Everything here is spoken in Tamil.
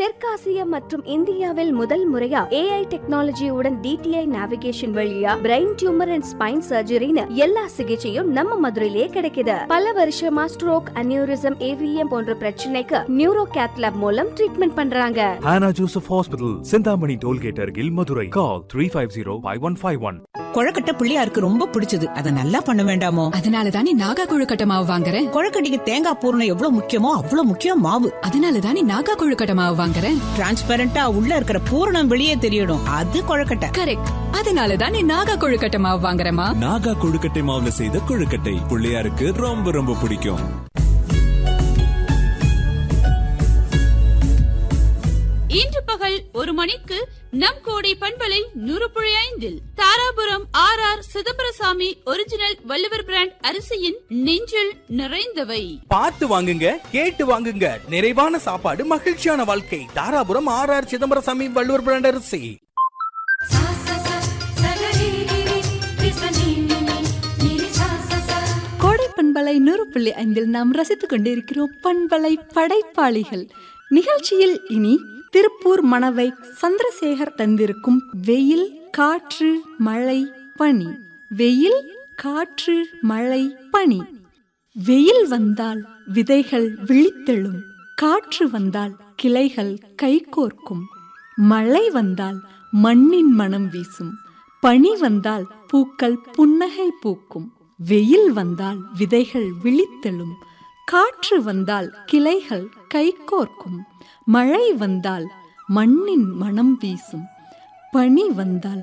தெற்காசியா மற்றும் இந்தியாவில் முதல் முறையா ஏஐ டெக்னாலஜியுடன் டிடிஐ நேவிகேஷன் வழியா பிரெயின் டியூமர் அண்ட் ஸ்பைன் சர்ஜரின்னு எல்லா சிகிச்சையும் நம்ம மதுரையிலே கிடைக்குது பல வருஷமா ஸ்ட்ரோக் அனியூரிசம் ஏவிஎம் போன்ற பிரச்சனைக்கு நியூரோ கேத்லாப் மூலம் ட்ரீட்மெண்ட் பண்றாங்க Hannah Joseph Hospital, Sindhamani Tollgate அருகில் Madurai call three five zero five one five one கொழக்கட்டை பிள்ளையாருக்கு ரொம்ப பிடிச்சது அத நல்லா பண்ண வேண்டாமோ அதனால தானே நாகா கொழுக்கட்டை மாவு வாங்குறேன் கொழக்கட்டைக்கு தேங்காய் பூரணம் எவ்வளவு முக்கியமோ அவ்வளவு முக்கியம் மாவு அதனால தானே நாகா கொழுக்கட்டை மாவு வாங்குறேன் டிரான்ஸ்பரண்டா உள்ள இருக்கிற பூரணம் வெளியே தெரியணும் அது கொழக்கட்டை கரெக்ட் அதனால தானே நாகா கொழுக்கட்டை மாவு வாங்குறேமா நாகா கொழுக்கட்டை மாவுல செய்த கொழுக்கட்டை பிள்ளையாருக்கு ரொம்ப ரொம்ப பிடிக்கும் இன்று பகல் ஒரு மணிக்கு நம் கோடை பண்பலை நூறு புள்ளி ஐந்தில் Dharapuram R R Chidambarasamy original Valluvar brand அரிசியின் நெஞ்சில் நிறைந்தவை பார்த்து வாங்குங்க கேட்டு வாங்குங்க நிறைவான சாப்பாடு மகிழ்ச்சியான வாழ்க்கை Dharapuram R R Chidambarasamy Valluvar brand அரிசி கோடை பண்பலை நூறு புள்ளி ஐந்தில் நாம் ரசித்துக் கொண்டிருக்கிறோம் பண்பலை படைப்பாளிகள் நிகழ்ச்சியில் இனி திருப்பூர் மணவை சந்திரசேகர் தந்திருக்கும் வெயில் காற்று மழை பனி வெயில் காற்று மழை பனி வெயில் வந்தால் விதைகள் விழித்தெழும் காற்று வந்தால் கிளைகள் கைகோர்க்கும் மழை வந்தால் மண்ணின் மனம் வீசும் பனி வந்தால் பூக்கள் புன்னகை பூக்கும் வெயில் வந்தால் விதைகள் விழித்தெழும் காற்று வந்தால் கிளைகள் கைகோர்க்கும் மழை வந்தால் மண்ணின் மனம் வீசும் பனி வந்தால்